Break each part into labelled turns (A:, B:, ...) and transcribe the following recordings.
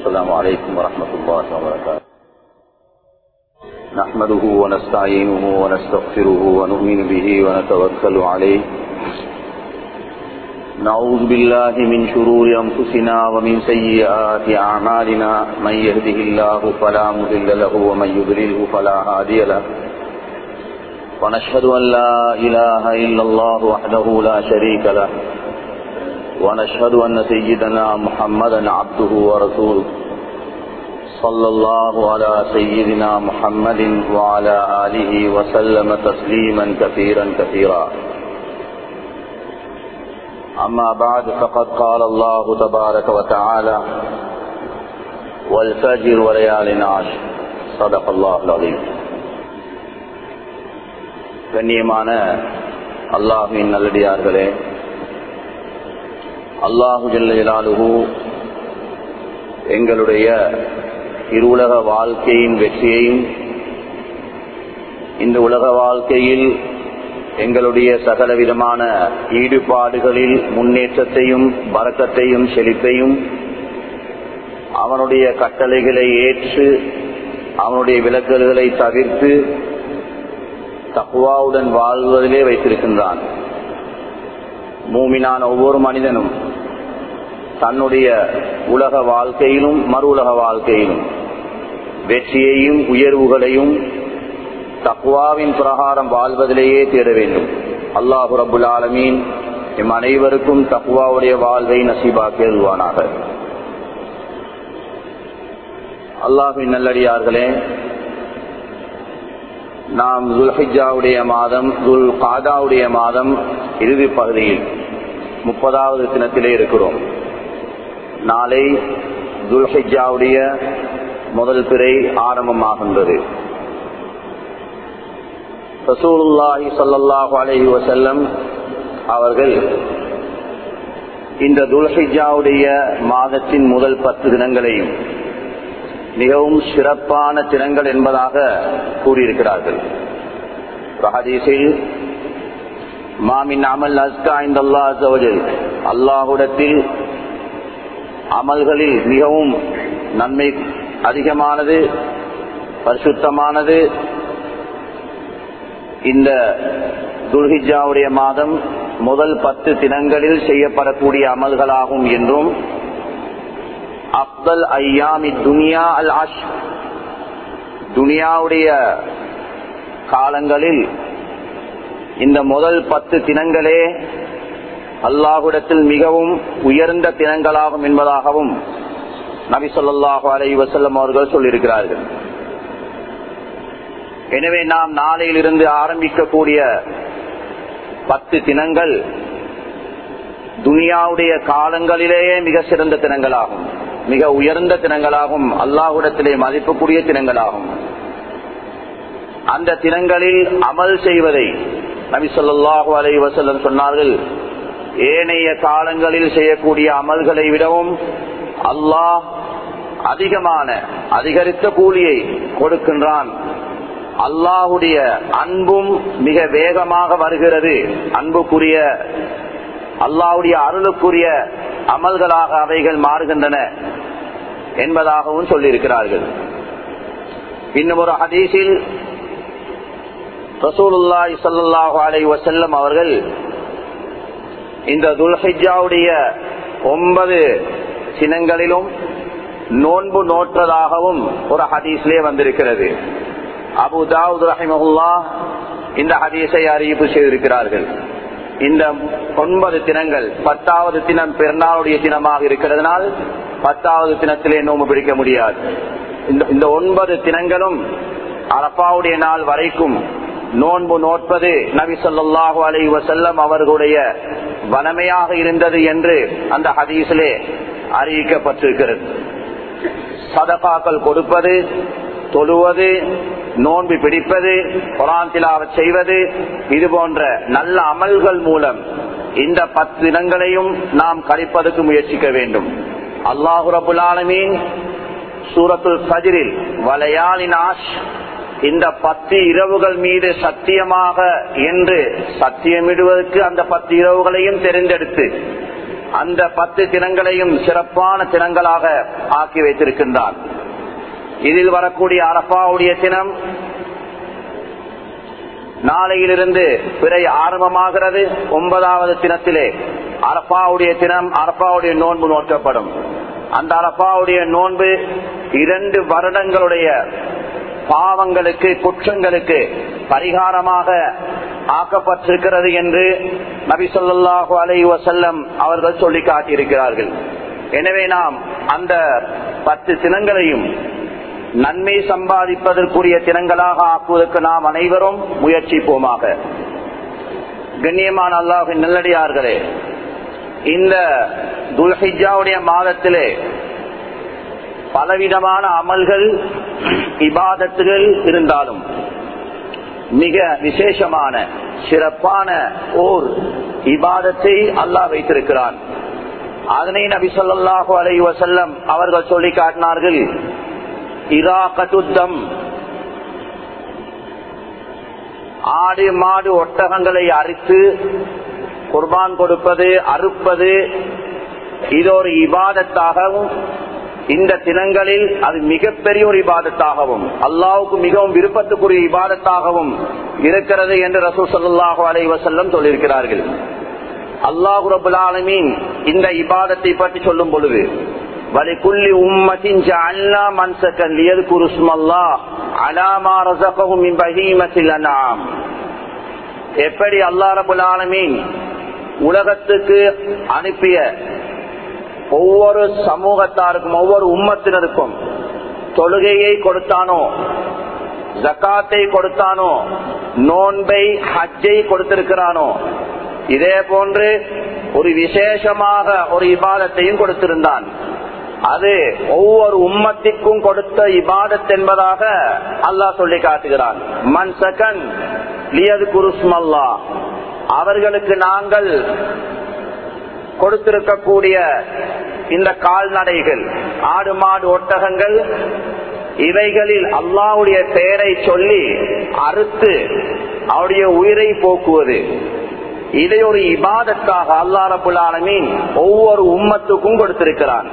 A: السلام عليكم ورحمة الله وبركاته نحمده ونستعينه ونستغفره ونؤمن به ونتوكل عليه نعوذ بالله من شرور أنفسنا ومن سيئات أعمالنا من يهده الله فلا مضل له ومن يضلله فلا هادي له ونشهد أن لا إله إلا الله وحده لا شريك له ونشهد أن سيدنا محمدا عبده ورسوله صلى الله على سيدنا محمد وعلى آله وسلم تسليما كثيرا كثيرا أما بعد فقد قال الله تبارك وتعالى والفجر وليال عشر صدق الله العظيم கண்ணியமான அல்லாஹின் நல்லடியார்களே அல்லாஹு ஜல்லாலுகு எங்களுடைய இருவுலக வாழ்க்கையின் வெற்றியையும் இந்த உலக வாழ்க்கையில் எங்களுடைய சகலவிதமான ஈடுபாடுகளில் முன்னேற்றத்தையும் பறக்கத்தையும் செழிப்பையும் அவனுடைய கட்டளைகளை ஏற்று அவனுடைய விலக்கல்களை தவிர்த்து தக்குவாவுடன் வாழ்வதிலே வைத்திருக்கின்றான் மூமினான ஒவ்வொரு மனிதனும் தன்னுடைய உலக வாழ்க்கையிலும் மறு உலக வாழ்க்கையிலும் வெற்றியையும் உயர்வுகளையும் தக்குவாவின் பிரகாரம் வாழ்வதிலேயே தேட வேண்டும் அல்லாஹு ரபுல் ஆலமீன் எம் அனைவருக்கும் தக்குவாவுடைய வாழ்வை நசீபாக்கி எழுவானாக அல்லாஹின் நல்லடியார்களே நாம் துல்ஹிஜாவுடைய மாதம் துல் காதாவுடைய மாதம் இறுதி பகுதியில் முப்பதாவது தினத்திலே இருக்கிறோம் நாளை துல்ஹிஜாவுடைய முதல் பிறை ஆரம்பமாகின்றது ரசூலுல்லாஹி சல்லாஹு அலஹி வசல்லம் அவர்கள் இந்த துல்ஹிஜாவுடைய மாதத்தின் முதல் பத்து தினங்களையும் மிகவும் சிறப்பான தினங்கள் என்பதாக கூறியிருக்கிறார்கள் ஹதீஸில் மாமின் அமல் அஸ்கா இந்த அல்லாஹல் அல்லாஹுடத்தில் அமல்களில் மிகவும் நன்மை அதிகமானது பரிசுத்தமானது இந்த துல்ஹிஜாவுடைய மாதம் முதல் பத்து தினங்களில் செய்யப்படக்கூடிய அமல்களாகும் என்றும் அப்தல் ஐயாமி துனியா அல் அஷ் துனியாவுடைய காலங்களில் இந்த முதல் பத்து தினங்களே அல்லாஹுடத்தில் மிகவும் உயர்ந்த தினங்களாகும் என்பதாகவும் நபி சொல்லாஹு அலை வசல்லம் அவர்கள் சொல்லியிருக்கிறார்கள் எனவே நாம் நாளையிலிருந்து ஆரம்பிக்கக்கூடிய பத்து தினங்கள் துனியாவுடைய காலங்களிலேயே மிக சிறந்த தினங்களாகும் மிக உயர்ந்த தினங்களாகும் அல்லாஹுடத்திலே மதிப்புக்குரிய தினங்களாகும் அந்த தினங்களில் அமல் செய்வதை நபி சொல்லாஹு அலை வசல்லம் சொன்னார்கள் ஏனைய காலங்களில் செய்யக்கூடிய அமல்களை விடவும் அல்லாஹ் அதிகமான அதிகரித்த கூலியை கொடுக்கின்றான் அல்லாஹுடைய அன்பும் மிக வேகமாக வருகிறது அன்புக்குரிய அல்லாவுடைய அருளுக்குரிய அமல்களாக அவைகள் மாறுகின்றன என்பதாகவும் சொல்லியிருக்கிறார்கள் இன்னும் ஒரு ஹதீஸில் ரசூலுல்லாஹி சல்லாஹு அலை வசல்லம் அவர்கள் இந்த துல்ஹிஜாவுடைய ஒன்பது சினங்களிலும் நோன்பு நோற்றதாகவும் ஒரு ஹதீஸ்லே வந்திருக்கிறது அபு தாவூத் ரஹிமஹுல்லா இந்த ஹதீஸை அறிவிப்பு செய்திருக்கிறார்கள் இந்த ஒன்பது தினங்கள் பத்தாவது தினம் பெருநாளுடைய தினமாக இருக்கிறதுனால் பத்தாவது தினத்திலே நோம்பு பிடிக்க முடியாது இந்த ஒன்பது தினங்களும் அரப்பாவுடைய நாள் வரைக்கும் நோன்பு நோட்பது நபி சொல்லாஹு அலை வசல்லம் அவர்களுடைய வனமையாக இருந்தது என்று அந்த ஹதீஸிலே அறிவிக்கப்பட்டிருக்கிறது சதகாக்கள் கொடுப்பது தொழுவது நோன்பு பிடிப்பது குரான் திலாவத் செய்வது இது போன்ற நல்ல அமல்கள் மூலம் இந்த பத்து தினங்களையும் நாம் கழிப்பதற்கு முயற்சிக்க வேண்டும் அல்லாஹு ரபுல் ஆலமீன் சூரத்துல் ஃபஜ்ரில் வலையாளின் ஆஷ் இந்த பத்து இரவுகள் மீது சத்தியமாக என்று சத்தியமிடுவதற்கு அந்த பத்து இரவுகளையும் தெரிந்தெடுத்து அந்த பத்து தினங்களையும் சிறப்பான தினங்களாக ஆக்கி வைத்திருக்கின்றான் இதில் வரக்கூடிய அரபாவுடைய தினம் நாளையிலிருந்து பிறை ஆரம்பமாகிறது ஒன்பதாவது தினத்திலே அரப்பாவுடைய தினம் அரப்பாவுடைய நோன்பு நோக்கப்படும் அந்த அரப்பாவுடைய நோன்பு இரண்டு வருடங்களுடைய பாவங்களுக்கு குற்றங்களுக்கு பரிகாரமாக ஆக்கப்பட்டிருக்கிறது என்று நபி சொல்லாஹு அலை வசல்லம் அவர்கள் சொல்லி காட்டியிருக்கிறார்கள் எனவே நாம் அந்த பத்து தினங்களையும் நன்மை சம்பாதிப்பதற்குரிய தினங்களாக ஆக்குவதற்கு நாம் அனைவரும் முயற்சிப்போமாக கண்ணியமான அல்லாஹின் நல்லடியார்களே இந்த துல்ஹிஜாவுடைய மாதத்திலே பலவிதமான அமல்கள் இபாதத்துகள் இருந்தாலும் மிக விசேஷமான சிறப்பான ஓர் இபாதத்தை அல்லாஹ் வைத்திருக்கிறான் அதனை நபி சொல்லாஹு அலை வசல்லம் அவர்கள் சொல்லி காட்டினார்கள் இராகத்துத்தம் ஆடு மாடு ஒட்டகங்களை அரித்து குர்பான் கொடுப்பது அறுப்பது இது ஒரு இபாதத்தாகவும் இந்த தினங்களில் அது மிகப்பெரிய ஒரு இபாதத்தாகவும் அல்லாவுக்கு மிகவும் விருப்பத்துக்குரிய இபாதத்தாகவும் இருக்கிறது என்று ரசூ சல்லாஹு அலை வசல்லம் சொல்லியிருக்கிறார்கள் அல்லாஹு ரபுல் ஆலமீன் இந்த இபாதத்தை பற்றி சொல்லும் பொழுது வலிக்குள்ளி உம்மத்தின் ஜஅல்னா மன்சகன் லியذكروا اسم الله على ما رزقهم من بهيمة الانعام எப்படி அல்லாஹ் ரபுல் ஆலமீன் உலகத்துக்கு அனுப்பிய ஒவ்வொரு சமூகத்தாருக்கும் ஒவ்வொரு உம்மத்தினருக்கும் தொழுகையை கொடுத்தானோ ஜக்காத்தை கொடுத்தானோ நோன்பை ஹஜ்ஜை கொடுத்திருக்கிறானோ இதே போன்று ஒரு விசேஷமாக ஒரு இபாதத்தையும் கொடுத்திருந்தான் அது ஒவ்வொரு உம்மத்திற்கும் கொடுத்த இபாதத் என்பதாக அல்லாஹ் சொல்லி காட்டுகிறான் மண் சகன் லியது குருஸ்மல்லா அவர்களுக்கு நாங்கள் கொடுத்திருக்கக்கூடிய இந்த கால்நடைகள் ஆடு மாடு ஒட்டகங்கள் இவைகளில் அல்லாவுடைய பெயரை சொல்லி அறுத்து அவருடைய உயிரை போக்குவது இதை ஒரு இபாதத்தாக அல்லா ரபுல் ஆலமீன் ஒவ்வொரு உம்மத்துக்கும் கொடுத்திருக்கிறான்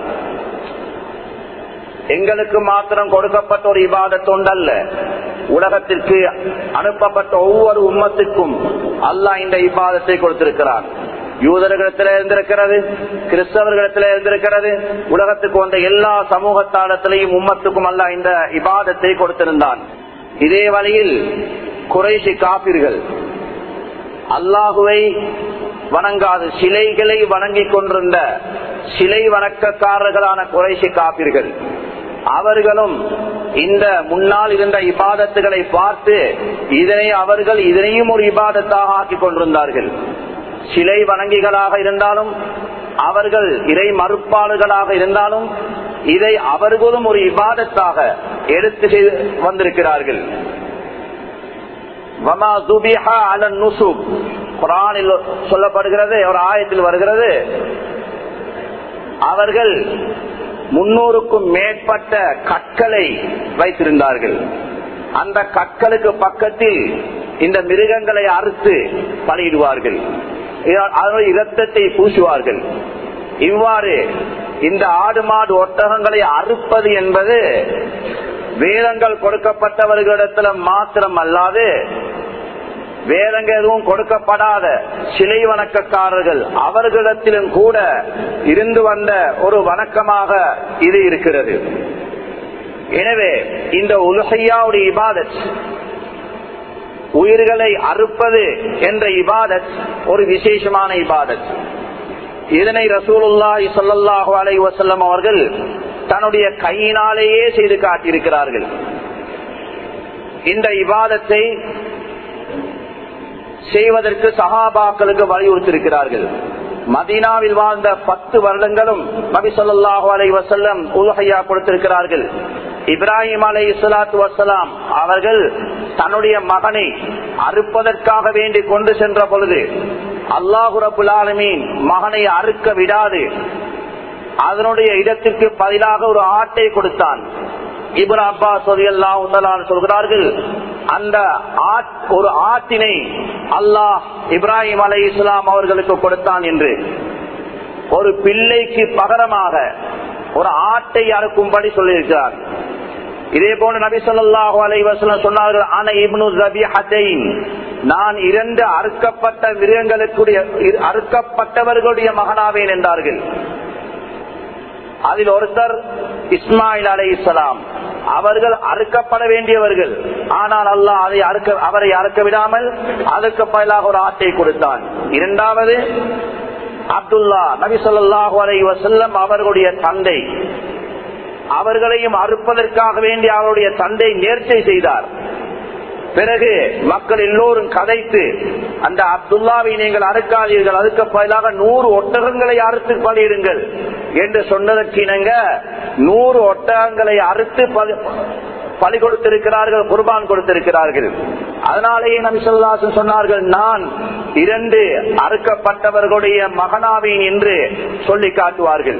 A: எங்களுக்கு மாத்திரம் கொடுக்கப்பட்ட ஒரு இபாதத் ஒன்றல்ல உலகத்திற்கு அனுப்பப்பட்ட ஒவ்வொரு உம்மத்துக்கும் அல்லாஹ் இந்த இபாதத்தை கொடுத்திருக்கிறான் யூதர்களிடத்தில் இருந்திருக்கிறது கிறிஸ்தவர்களிடத்தில் இருந்திருக்கிறது உலகத்துக்கு வந்த எல்லா சமூகத்தாளத்திலையும் உம்மத்துக்கும் அல்ல இந்த இபாதத்தை கொடுத்திருந்தான் இதே வழியில் குறைசி காப்பீர்கள் அல்லாஹுவை வணங்காது சிலைகளை வணங்கிக் கொண்டிருந்த சிலை வணக்கக்காரர்களான குறைசி காப்பீர்கள் அவர்களும் இந்த முன்னால் இருந்த இபாதத்துகளை பார்த்து இதனை அவர்கள் இதனையும் ஒரு இபாதத்தாக ஆக்கிக் கொண்டிருந்தார்கள் சிலை வணங்கிகளாக இருந்தாலும் அவர்கள் இறை மறுப்பாளர்களாக இருந்தாலும் இதை அவர்களும் ஒரு இபாதத்தாக எடுத்து செய்து வந்திருக்கிறார்கள் சொல்லப்படுகிறது ஒரு ஆயத்தில் வருகிறது அவர்கள் முன்னூறுக்கும் மேற்பட்ட கற்களை வைத்திருந்தார்கள் அந்த கற்களுக்கு பக்கத்தில் இந்த மிருகங்களை அறுத்து பலியிடுவார்கள் அதனுடைய இரத்தத்தை பூசுவார்கள் இவ்வாறு இந்த ஆடு மாடு ஒட்டகங்களை அறுப்பது என்பது வேதங்கள் கொடுக்கப்பட்டவர்களிடத்துல மாத்திரம் அல்லாது வேதங்க எதுவும் கொடுக்கப்படாத சிலை வணக்கக்காரர்கள் அவர்களிடத்திலும் கூட இருந்து வந்த ஒரு வணக்கமாக இது இருக்கிறது எனவே இந்த உலகையாவுடைய இபாதத் உயிர்களை அறுப்பது என்ற இபாதத் ஒரு விசேஷமான இபாதத் இதனை ரசூலுல்லாஹி ஸல்லல்லாஹு அலைஹி வஸல்லம் அவர்கள் தன்னுடைய கையினாலேயே செய்து காட்டியிருக்கிறார்கள் இந்த இபாதத்தை செய்வதற்கு சஹாபாக்களுக்கு வலியுறுத்திருக்கிறார்கள் மதீனாவில் வாழ்ந்த பத்து வருடங்களும் நபி சொல்லாஹு அலை வசல்லம் உலகையா கொடுத்திருக்கிறார்கள் இப்ராஹிம் அலை இஸ்லாத்து வசலாம் அவர்கள் தன்னுடைய மகனை அறுப்பதற்காக வேண்டி கொண்டு சென்ற பொழுது அல்லாஹு ரபுல் ஆலமீன் மகனை அறுக்க விடாது அதனுடைய இடத்திற்கு பதிலாக ஒரு ஆட்டை கொடுத்தான் இபுன் அப்பாஸ் சொல்கிறார்கள் அந்த ஒரு ஆட்டினை அல்லாஹ் இப்ராஹிம் அலை இஸ்லாம் அவர்களுக்கு கொடுத்தான் என்று ஒரு பிள்ளைக்கு பகரமாக ஒரு ஆட்டை அறுக்கும்படி சொல்லியிருக்கிறார் இதே போன்று நபி சொல்லாஹு அலைவசலம் சொன்னார்கள் ஆன இப்னு ரபிஹத்தைன் நான் இரண்டு அறுக்கப்பட்ட மிருகங்களுக்குரிய அறுக்கப்பட்டவர்களுடைய மகனாவேன் என்றார்கள் அதில் ஒருத்தர் இஸ்மாயில் அலை இஸ்லாம் அவர்கள் அறுக்கப்பட வேண்டியவர்கள் ஆனால் அல்லாஹ் அதை அறுக்க அவரை அறுக்க விடாமல் அதற்கு பதிலாக ஒரு ஆட்டை கொடுத்தான் இரண்டாவது அப்துல்லா நபி சொல்லாஹு அலை வசல்லம் அவர்களுடைய தந்தை அவர்களையும் அறுப்பதற்காக வேண்டி அவருடைய தந்தை நேர்ச்சை செய்தார் பிறகு மக்கள் எல்லோரும் கதைத்து அந்த அப்துல்லாவை நீங்கள் அறுக்காதீர்கள் அதுக்கு பதிலாக நூறு ஒட்டகங்களை அறுத்து பலியிடுங்கள் என்று சொன்னதற்கு இணங்க நூறு ஒட்டகங்களை அறுத்து பலி கொடுத்திருக்கிறார்கள் குர்பான் கொடுத்திருக்கிறார்கள் அதனாலேயே நபி சொல்லாசன் சொன்னார்கள் நான் இரண்டு அறுக்கப்பட்டவர்களுடைய மகனாவேன் என்று சொல்லி காட்டுவார்கள்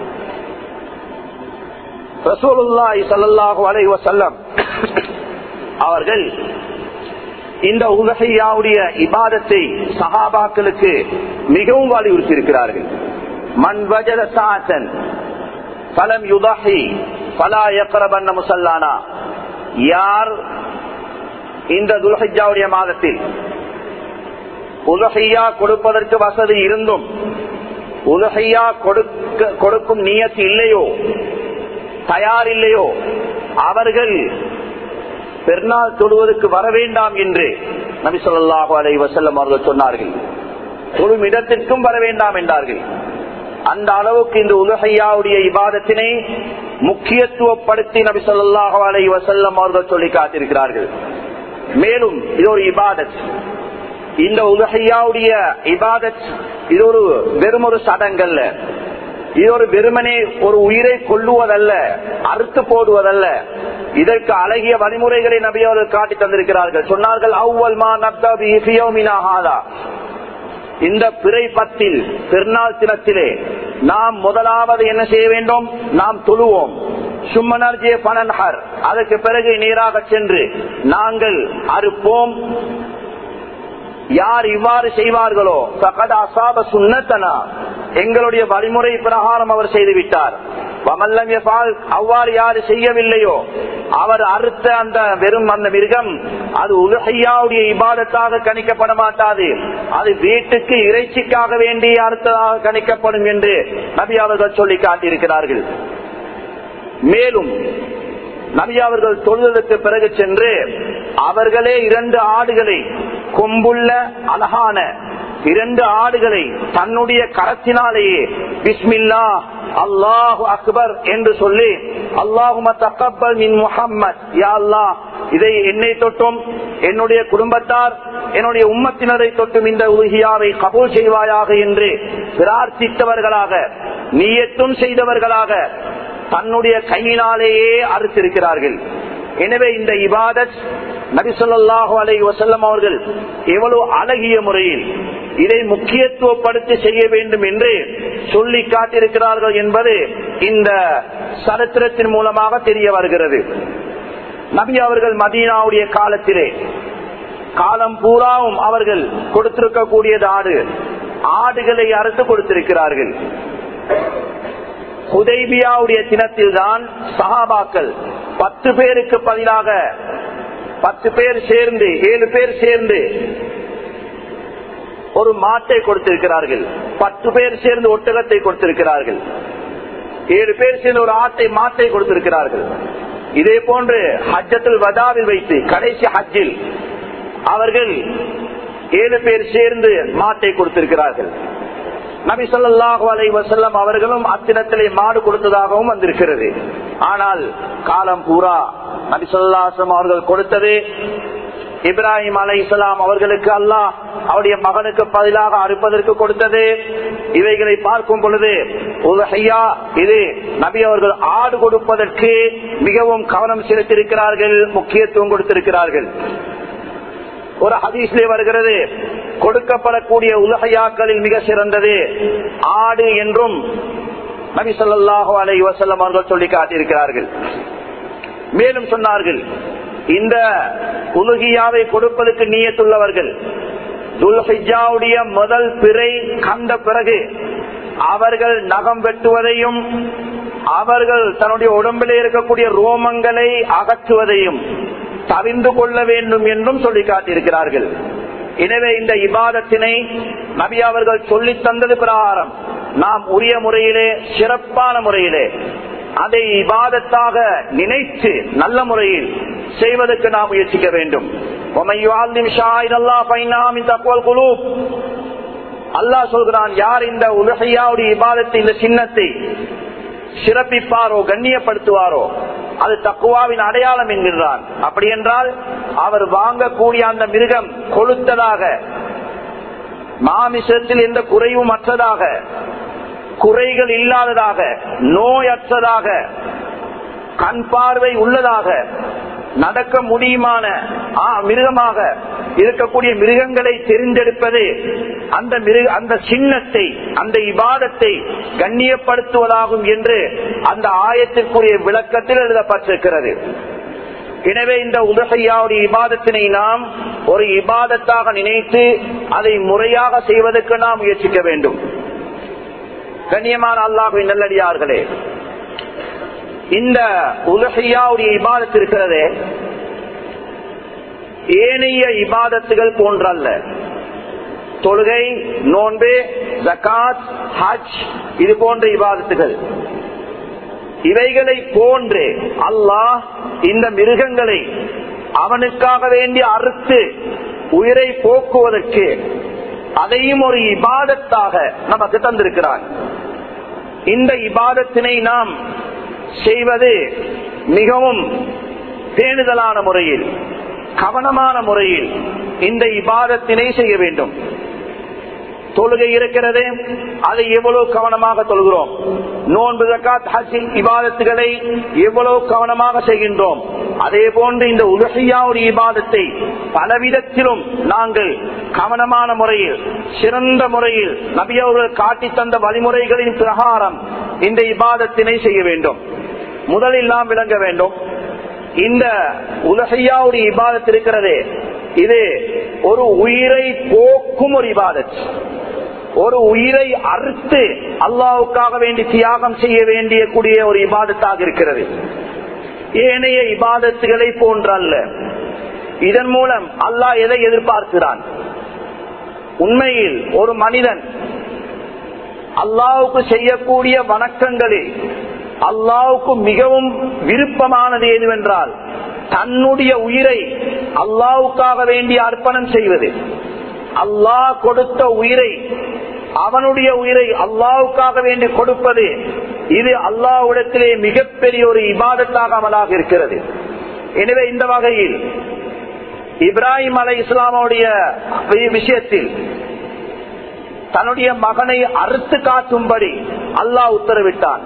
A: ரசூலுல்லாஹி ஸல்லல்லாஹு அலைஹி வஸல்லம் அவர்கள் இந்த உலகையாவுடைய இபாதத்தை சஹாபாக்களுக்கு மிகவும் வலியுறுத்தி இருக்கிறார்கள் மண் வஜத சாசன் பலம் யுதஹி பலா யக்ரபன்ன முசல்லானா யார் இந்த துல்ஹிஜாவுடைய மாதத்தில் உலகையா கொடுப்பதற்கு வசதி இருந்தும் உலகையா கொடுக்க கொடுக்கும் நீயத்து இல்லையோ தயார் இல்லையோ அவர்கள் பெருநாள் தொழுவதற்கு வர வேண்டாம் என்று நபி சொல்லாஹு அலை வசல்லம் அவர்கள் சொன்னார்கள் தொழும் இடத்திற்கும் வர வேண்டாம் என்றார்கள் அந்த அளவுக்கு இந்த உலகையாவுடைய இபாதத்தினை முக்கியத்துவப்படுத்தி நபி சொல்லாஹு அலை வசல்லம் அவர்கள் சொல்லி காட்டியிருக்கிறார்கள் மேலும் இது ஒரு இபாதத் இந்த உலகையாவுடைய இபாதத் இது ஒரு வெறும் ஒரு சடங்கல்ல இது ஒரு வெறுமனே ஒரு உயிரை கொள்ளுவதல்ல அறுத்து போடுவதல்ல இதற்கு அழகிய வழிமுறைகளை நபி அவர்கள் காட்டி தந்திருக்கிறார்கள் சொன்னார்கள் அவ்வல் மா நப்தா இந்த பிறை பத்தில் பெருநாள் தினத்திலே நாம் முதலாவது என்ன செய்ய வேண்டும் நாம் தொழுவோம் சும்மனர்ஜே பனன்ஹர் அதற்கு பிறகு நேராக சென்று நாங்கள் அறுப்போம் யார் இவ்வாறு செய்வார்களோ சகத அசாப சுண்ணத்தனா எங்களுடைய வழிமுறை பிரகாரம் அவர் செய்துவிட்டார் வமல்லம் அவ்வாறு யாரு செய்யவில்லையோ அவர் அறுத்த அந்த வெறும் அந்த மிருகம் அது உலகையாவுடைய இபாதத்தாக கணிக்கப்பட மாட்டாது அது வீட்டுக்கு இறைச்சிக்காக வேண்டி அறுத்ததாக கணிக்கப்படும் என்று நபி அவர்கள் சொல்லி காட்டியிருக்கிறார்கள் மேலும் நபி அவர்கள் தொழுதலுக்கு பிறகு சென்று அவர்களே இரண்டு ஆடுகளை கொம்புள்ள அழகான இரண்டு ஆடுகளை தன்னுடைய கரத்தினாலேயே பிஸ்மில்லா அல்லாஹு அக்பர் என்று சொல்லி அல்லாஹும தக்கப்பல் மின் முஹம்மத் யா அல்லாஹ் இதை என்னை தொட்டும் என்னுடைய குடும்பத்தார் என்னுடைய உம்மத்தினரை தொட்டும் இந்த உலகியாவை கபூல் செய்வாயாக என்று பிரார்த்தித்தவர்களாக நீயத்தும் செய்தவர்களாக தன்னுடைய கையினாலேயே அறுத்திருக்கிறார்கள் எனவே இந்த இபாதத் நபிசல்லாஹு அலை வசல்லம் அவர்கள் எவ்வளவு அழகிய முறையில் இதை முக்கியத்துவப்படுத்தி செய்ய வேண்டும் என்று சொல்லி காட்டியிருக்கிறார்கள் என்பது இந்த சரித்திரத்தின் மூலமாக தெரிய வருகிறது நபி அவர்கள் மதீனாவுடைய காலத்திலே காலம் பூராவும் அவர்கள் கொடுத்திருக்கக்கூடியது ஆடு ஆடுகளை அறுத்து கொடுத்திருக்கிறார்கள் ஹுதைபியாவுடைய தினத்தில் தான் சஹாபாக்கள் பத்து பேருக்கு பதிலாக பத்து பேர் சேர்ந்து ஏழு பேர் சேர்ந்து ஒரு மாட்டை கொடுத்திருக்கிறார்கள் பத்து பேர் சேர்ந்து ஒட்டகத்தை கொடுத்திருக்கிறார்கள் ஏழு பேர் சேர்ந்து ஒரு ஆட்டை மாட்டை கொடுத்திருக்கிறார்கள் இதே போன்று ஹஜ்ஜத்தில் வதாவில் வைத்து கடைசி ஹஜ்ஜில் அவர்கள் ஏழு பேர் சேர்ந்து மாட்டை கொடுத்திருக்கிறார்கள் நபி சொல்லாஹு அலை வசல்லம் அவர்களும் அத்தினத்திலே மாடு கொடுத்ததாகவும் வந்திருக்கிறது ஆனால் காலம் பூரா நபி சொல்லாசம் அவர்கள் கொடுத்தது இப்ராஹிம் அலை இஸ்லாம் அவர்களுக்கு அல்லாஹ் அவருடைய மகனுக்கு பதிலாக அறுப்பதற்கு கொடுத்தது இவைகளை பார்க்கும் பொழுது உலகையா இது நபி அவர்கள் ஆடு கொடுப்பதற்கு மிகவும் கவனம் செலுத்தியிருக்கிறார்கள் முக்கியத்துவம் கொடுத்திருக்கிறார்கள் ஒரு ஹதீஸ்லே வருகிறது கொடுக்கப்படக்கூடிய உலகையாக்களில் மிக சிறந்தது ஆடு என்றும் நபி சொல்லாஹு அலை வசல்லம் அவர்கள் சொல்லி காட்டியிருக்கிறார்கள் மேலும் சொன்னார்கள் இந்த உலகியாவை கொடுப்பதற்கு நீயத்துள்ளவர்கள் துல்ஹிஜாவுடைய முதல் பிறை கண்ட பிறகு அவர்கள் நகம் வெட்டுவதையும் அவர்கள் தன்னுடைய உடம்பில் இருக்கக்கூடிய ரோமங்களை அகற்றுவதையும் தவிர்ந்து கொள்ள வேண்டும் என்றும் சொல்லி காட்டியிருக்கிறார்கள் எனவே இந்த இபாதத்தினை நபி அவர்கள் சொல்லி தந்தது பிரகாரம் நாம் உரிய முறையிலே சிறப்பான முறையிலே அதை இபாதத்தாக நினைத்து நல்ல முறையில் செய்வதற்கு நாம் முயற்சிக்க வேண்டும் அல்லாஹ் சொல்கிறான் யார் இந்த உலகையாவுடைய இபாதத்தை இந்த சின்னத்தை சிறப்பிப்பாரோ கண்ணியப்படுத்துவாரோ அது தக்குவாவின் அடையாளம் என்கிறான் அப்படி என்றால் அவர் வாங்கக்கூடிய அந்த மிருகம் கொளுத்ததாக மாமிசத்தில் எந்த குறைவும் அற்றதாக குறைகள் இல்லாததாக நோயற்றதாக கண் பார்வை உள்ளதாக நடக்க முடியுமான மிருகமாக இருக்கக்கூடிய மிருகங்களை தெரிந்தெடுப்பது அந்த மிருக அந்த சின்னத்தை அந்த இபாதத்தை கண்ணியப்படுத்துவதாகும் என்று அந்த ஆயத்திற்குரிய விளக்கத்தில் எழுதப்பட்டிருக்கிறது எனவே இந்த உலகையாவுடைய இபாதத்தினை நாம் ஒரு இபாதத்தாக நினைத்து அதை முறையாக செய்வதற்கு நாம் முயற்சிக்க வேண்டும் கண்ணியமான அல்லாஹுவின் நல்லடியார்களே இந்த உலகையாவுடைய இபாதத்து இருக்கிறதே ஏனைய இபாதத்துகள் போன்றல்ல தொழுகை நோன்பு ஜக்காத் ஹஜ் இது போன்ற இபாதத்துகள் இவைகளை போன்று அல்லாஹ் இந்த மிருகங்களை அவனுக்காக வேண்டி அறுத்து உயிரை போக்குவதற்கு அதையும் ஒரு இபாதத்தாக நமக்கு தந்திருக்கிறான் இந்த இபாதத்தினை நாம் செய்வது மிகவும் பேணுதலான முறையில் கவனமான முறையில் இந்த இபாதத்தினை செய்ய வேண்டும் தொழுகை இருக்கிறது அதை எவ்வளவு கவனமாக தொழுகிறோம் நோன்பு ஜக்காத் ஹஜின் இபாதத்துகளை எவ்வளவு கவனமாக செய்கின்றோம் அதே போன்று இந்த உலகையாவுடைய இபாதத்தை பலவிதத்திலும் நாங்கள் கவனமான முறையில் சிறந்த முறையில் நபியவர்கள் காட்டி தந்த வழிமுறைகளின் பிரகாரம் இந்த இபாதத்தினை செய்ய வேண்டும் முதலில் நாம் விளங்க வேண்டும் இந்த உலகையாவுடைய இபாதத் இருக்கிறதே இது ஒரு உயிரை போக்கும் ஒரு இபாதத் ஒரு உயிரை அறுத்து அல்லாவுக்காக வேண்டி தியாகம் செய்ய வேண்டிய கூடிய ஒரு இபாதத்தாக இருக்கிறது ஏனைய இபாதத்துகளை போன்றல்ல இதன் மூலம் அல்லாஹ் எதை எதிர்பார்க்கிறான் உண்மையில் ஒரு மனிதன் அல்லாவுக்கு செய்யக்கூடிய வணக்கங்களில் அல்லாவுக்கு மிகவும் விருப்பமானது எதுவென்றால் தன்னுடைய உயிரை அல்லாவுக்காக வேண்டி அர்ப்பணம் செய்வது அல்லாஹ் கொடுத்த உயிரை அவனுடைய உயிரை அல்லாவுக்காக வேண்டி கொடுப்பது இது அல்லாவிடத்திலே மிகப்பெரிய ஒரு இபாதத்தாக அமலாக இருக்கிறது எனவே இந்த வகையில் இப்ராஹிம் அலை இஸ்லாமுடைய விஷயத்தில் தன்னுடைய மகனை அறுத்து காட்டும்படி அல்லாஹ் உத்தரவிட்டான்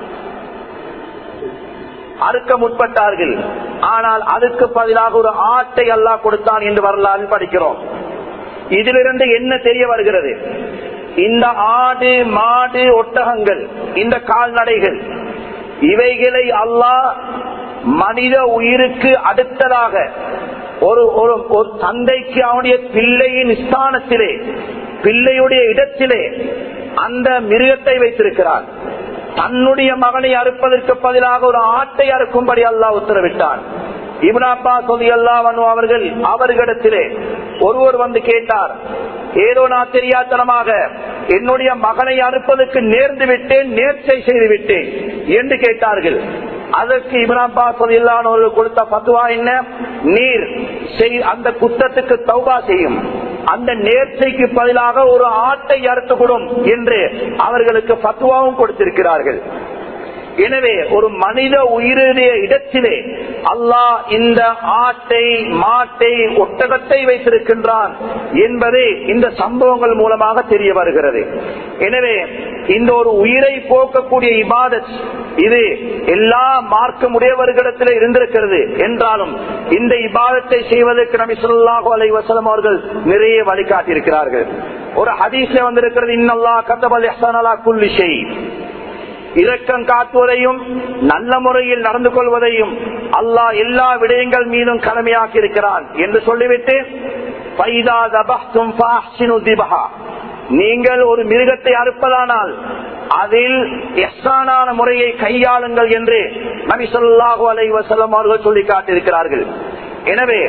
A: அறுக்க முற்பட்டார்கள் ஆனால் அதுக்கு பதிலாக ஒரு ஆட்டை அல்லாஹ் கொடுத்தான் என்று வரலாறு படிக்கிறோம் இதிலிருந்து என்ன தெரிய வருகிறது இந்த ஆடு மாடு ஒட்டகங்கள் இந்த கால்நடைகள் இவைகளை அல்லாஹ் மனித உயிருக்கு அடுத்ததாக ஒரு ஒரு தந்தைக்கு அவனுடைய பிள்ளையின் ஸ்தானத்திலே பிள்ளையுடைய இடத்திலே அந்த மிருகத்தை வைத்திருக்கிறான் தன்னுடைய மகனை அறுப்பதற்கு பதிலாக ஒரு ஆட்டை அறுக்கும்படி அல்லாஹ் உத்தரவிட்டான் இப்னாப்பா சொல்லி அல்லாஹ் அவர்கள் அவர்களிடத்திலே ஒருவர் வந்து கேட்டார் ஏதோ நான் தெரியாதனமாக என்னுடைய மகனை அறுப்பதற்கு நேர்ந்து விட்டேன் நேர்ச்சை செய்து விட்டேன் என்று கேட்டார்கள் அதற்கு இப்னாப்பா சொல்லில்லானவர்கள் கொடுத்த பத்துவா என்ன நீர் அந்த குத்தத்துக்கு தௌபா செய்யும் அந்த நேர்ச்சைக்கு பதிலாக ஒரு ஆட்டை அறுத்து கொடும் என்று அவர்களுக்கு பத்துவாவும் கொடுத்திருக்கிறார்கள் எனவே ஒரு மனித உயிருடைய இடத்திலே அல்லாஹ் இந்த ஆட்டை மாட்டை ஒட்டகத்தை வைத்திருக்கின்றான் என்பது இந்த சம்பவங்கள் மூலமாக தெரிய வருகிறது எனவே இந்த ஒரு உயிரை போக்கக்கூடிய இபாதத் இது எல்லா மார்க்கமுடையவர்களிடத்தில் இருந்திருக்கிறது என்றாலும் இந்த இபாதத்தை செய்வதற்கு நபி சொல்லாஹு அலை வசலம் அவர்கள் நிறைய வழிகாட்டியிருக்கிறார்கள் ஒரு ஹதீஸ்ல வந்திருக்கிறது இன்னல்லா கத்தபல் எஹ்சானலா குல்லிஷை இரக்கம் காட்டுவதையும் நல்ல முறையில் நடந்து கொள்வதையும் அல்லாஹ் எல்லா விடயங்கள் மீதும் கடமையாக்கி இருக்கிறான் என்று சொல்லிவிட்டு நீங்கள் ஒரு மிருகத்தை அறுப்பதானால் அதில் எஸ்ஸானான முறையை கையாளுங்கள் என்று நபி சொல்லாஹு அலை வசலம் அவர்கள் சொல்லி காட்டியிருக்கிறார்கள் எனவே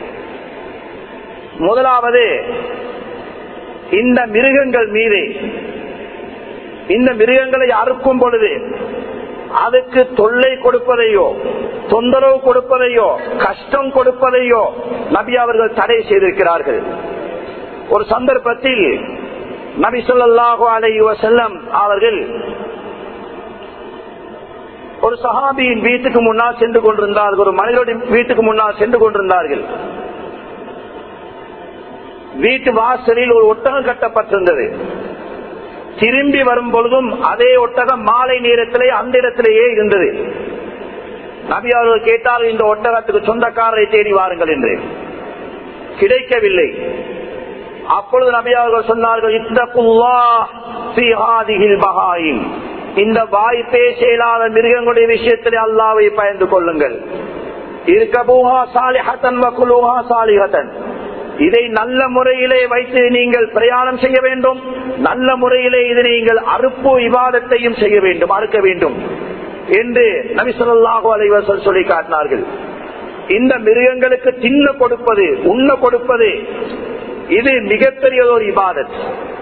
A: முதலாவது இந்த மிருகங்கள் மீது இந்த மிருகங்களை அறுக்கும் பொழுது அதுக்கு தொல்லை கொடுப்பதையோ தொந்தரவு கொடுப்பதையோ கஷ்டம் கொடுப்பதையோ நபி அவர்கள் தடை செய்திருக்கிறார்கள் ஒரு சந்தர்ப்பத்தில் நபி சொல்லாஹு அலை செல்லம் அவர்கள் ஒரு சஹாபியின் வீட்டுக்கு முன்னால் சென்று கொண்டிருந்தார்கள் ஒரு மனிதனுடைய வீட்டுக்கு முன்னால் சென்று கொண்டிருந்தார்கள் வீட்டு வாசலில் ஒரு ஒட்டகம் கட்டப்பட்டிருந்தது திரும்பி வரும் பொழுதும் அதே ஒட்டகம் மாலை நேரத்திலே அந்த இடத்திலேயே இருந்தது நபி அவர்கள் கேட்டால் இந்த ஒட்டகத்துக்கு சொந்தக்காரரை தேடி வாருங்கள் என்று கிடைக்கவில்லை அப்பொழுது நபி அவர்கள் சொன்னார்கள் இந்த வாய் பேசலாத மிருகங்களுடைய விஷயத்திலே அல்லாவை பயந்து கொள்ளுங்கள் இருக்கபூஹா சாலிஹத்தன் வக்குலூஹா சாலிஹத்தன் இதை நல்ல முறையிலே வைத்து நீங்கள் பிரயாணம் செய்ய வேண்டும் நல்ல முறையிலே இதை நீங்கள் அறுப்பு விவாதத்தையும் செய்ய வேண்டும் அறுக்க வேண்டும் என்று நபிசல்லாஹு அலைவசல் சொல்லி காட்டினார்கள் இந்த மிருகங்களுக்கு தின்ன கொடுப்பது உண்ண கொடுப்பது இது மிகப்பெரிய ஒரு இபாதத்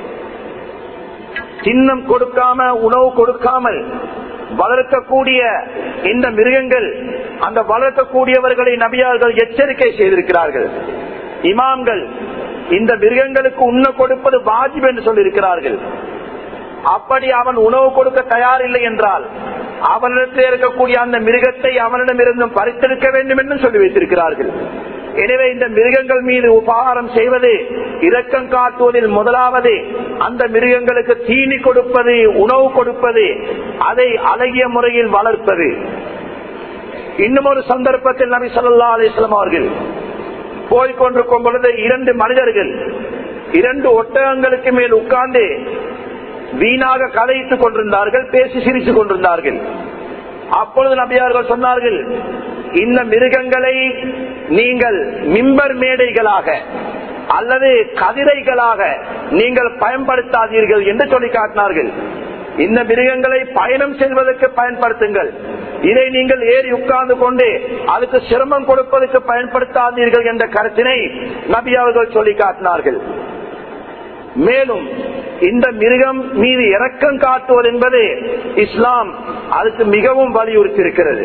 A: சின்னம் கொடுக்காம உணவு கொடுக்காமல் வளர்க்கக்கூடிய இந்த மிருகங்கள் அந்த வளர்க்கக்கூடியவர்களை நபியார்கள் எச்சரிக்கை செய்திருக்கிறார்கள் இமாம்கள் இந்த மிருகங்களுக்கு உண்ண கொடுப்பது வாஜிப் என்று சொல்லியிருக்கிறார்கள் அப்படி அவன் உணவு கொடுக்க தயாரில்லை என்றால் அவனிடத்தில் இருக்கக்கூடிய அந்த மிருகத்தை அவனிடமிருந்தும் பறித்தெடுக்க வேண்டும் என்று சொல்லி வைத்திருக்கிறார்கள் எனவே இந்த மிருகங்கள் மீது உபகாரம் செய்வது இரக்கம் காட்டுவதில் முதலாவது அந்த மிருகங்களுக்கு தீனி கொடுப்பது உணவு கொடுப்பது அதை அழகிய முறையில் வளர்ப்பது இன்னும் ஒரு சந்தர்ப்பத்தில் நபி சொல்லா அலிஸ்லாம் அவர்கள் போய்கொண்டிருக்கும் பொழுது இரண்டு மனிதர்கள் இரண்டு ஒட்டகங்களுக்கு மேல் உட்கார்ந்து வீணாக கதைத்துக் கொண்டிருந்தார்கள் பேசி சிரித்துக் கொண்டிருந்தார்கள் அப்பொழுது நபியார்கள் சொன்னார்கள் இந்த மிருகங்களை நீங்கள் மிம்பர் மேடைகளாக அல்லது கதிரைகளாக நீங்கள் பயன்படுத்தாதீர்கள் என்று சொல்லி காட்டினார்கள் இந்த மிருகங்களை பயணம் செய்வதற்கு பயன்படுத்துங்கள் இதை நீங்கள் ஏறி உட்கார்ந்து கொண்டு அதுக்கு சிரமம் கொடுப்பதற்கு பயன்படுத்தாதீர்கள் என்ற கருத்தினை நபி அவர்கள் சொல்லி காட்டினார்கள் மேலும் இந்த மிருகம் மீது இரக்கம் காட்டுவது என்பது இஸ்லாம் அதுக்கு மிகவும் வலியுறுத்தி இருக்கிறது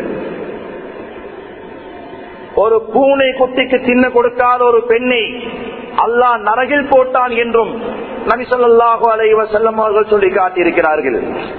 A: ஒரு பூனை குட்டிக்கு தின்ன கொடுக்காத ஒரு பெண்ணை அல்லாஹ் நரகில் போட்டான் என்றும் நபி சொல்லாஹு அலைவ செல்லம் அவர்கள் சொல்லி காட்டியிருக்கிறார்கள்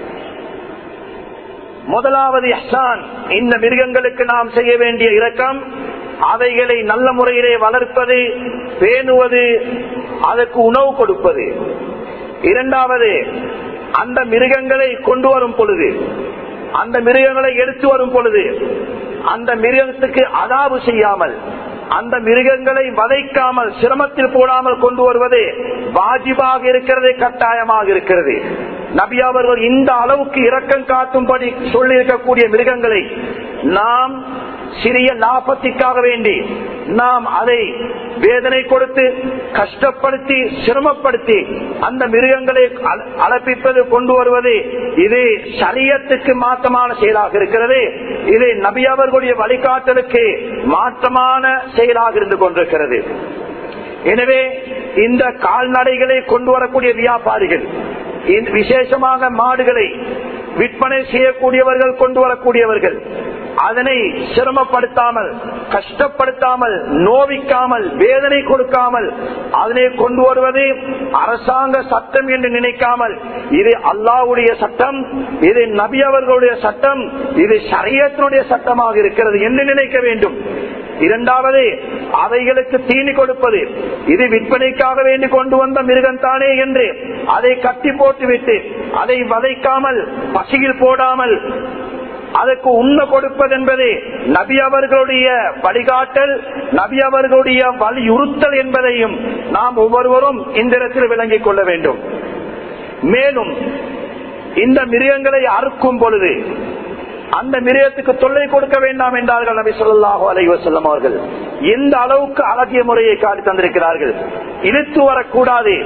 A: முதலாவது இஹ்சான் இந்த மிருகங்களுக்கு நாம் செய்ய வேண்டிய இரக்கம் அவைகளை நல்ல முறையிலே வளர்ப்பது பேணுவது அதற்கு உணவு கொடுப்பது இரண்டாவது அந்த மிருகங்களை கொண்டு வரும் பொழுது அந்த மிருகங்களை எடுத்து வரும் பொழுது அந்த மிருகத்துக்கு அதாவு செய்யாமல் அந்த மிருகங்களை வதைக்காமல் சிரமத்தில் போடாமல் கொண்டு வருவது வாஜிபாக இருக்கிறது கட்டாயமாக இருக்கிறது நபி அவர்கள் இந்த அளவுக்கு இரக்கம் காட்டும்படி சொல்லி இருக்கக்கூடிய மிருகங்களை நாம் சிறிய லாபத்திற்காக வேண்டி நாம் அதை வேதனை கொடுத்து கஷ்டப்படுத்தி சிரமப்படுத்தி அந்த மிருகங்களை அழப்பிப்பது கொண்டு வருவது இது சரியத்துக்கு மாற்றமான செயலாக இருக்கிறது இது நபி அவர்களுடைய வழிகாட்டலுக்கு மாற்றமான செயலாக இருந்து கொண்டிருக்கிறது எனவே இந்த கால்நடைகளை கொண்டு வரக்கூடிய வியாபாரிகள் விசேஷமாக மாடுகளை விற்பனை செய்யக்கூடியவர்கள் கொண்டு வரக்கூடியவர்கள் அதனை சிரமப்படுத்தாமல் கஷ்டப்படுத்தாமல் நோவிக்காமல் வேதனை கொடுக்காமல் அதனை கொண்டு வருவது அரசாங்க சட்டம் என்று நினைக்காமல் இது அல்லாவுடைய சட்டம் இது நபி அவர்களுடைய சட்டம் இது சரியத்தினுடைய சட்டமாக இருக்கிறது என்று நினைக்க வேண்டும் இரண்டாவது அவைகளுக்கு தீனி கொடுப்பது இது விற்பனைக்காக வேண்டி கொண்டு வந்த மிருகம் தானே என்று அதை கட்டி போட்டுவிட்டு அதை வதைக்காமல் பசியில் போடாமல் அதற்கு உண்ண கொடுப்பது என்பது நபி அவர்களுடைய வழிகாட்டல் நபி அவர்களுடைய வலியுறுத்தல் என்பதையும் நாம் ஒவ்வொருவரும் இந்த இடத்தில் விளங்கிக் கொள்ள வேண்டும் மேலும் இந்த மிருகங்களை அறுக்கும் பொழுது அந்த மிருகத்துக்கு தொல்லை கொடுக்க வேண்டாம் என்றார்கள் நபி சொல்லாஹு அலைவசல்லம் அவர்கள் எந்த அளவுக்கு அழகிய முறையை காட்டி தந்திருக்கிறார்கள் இழுத்து வரக்கூடாது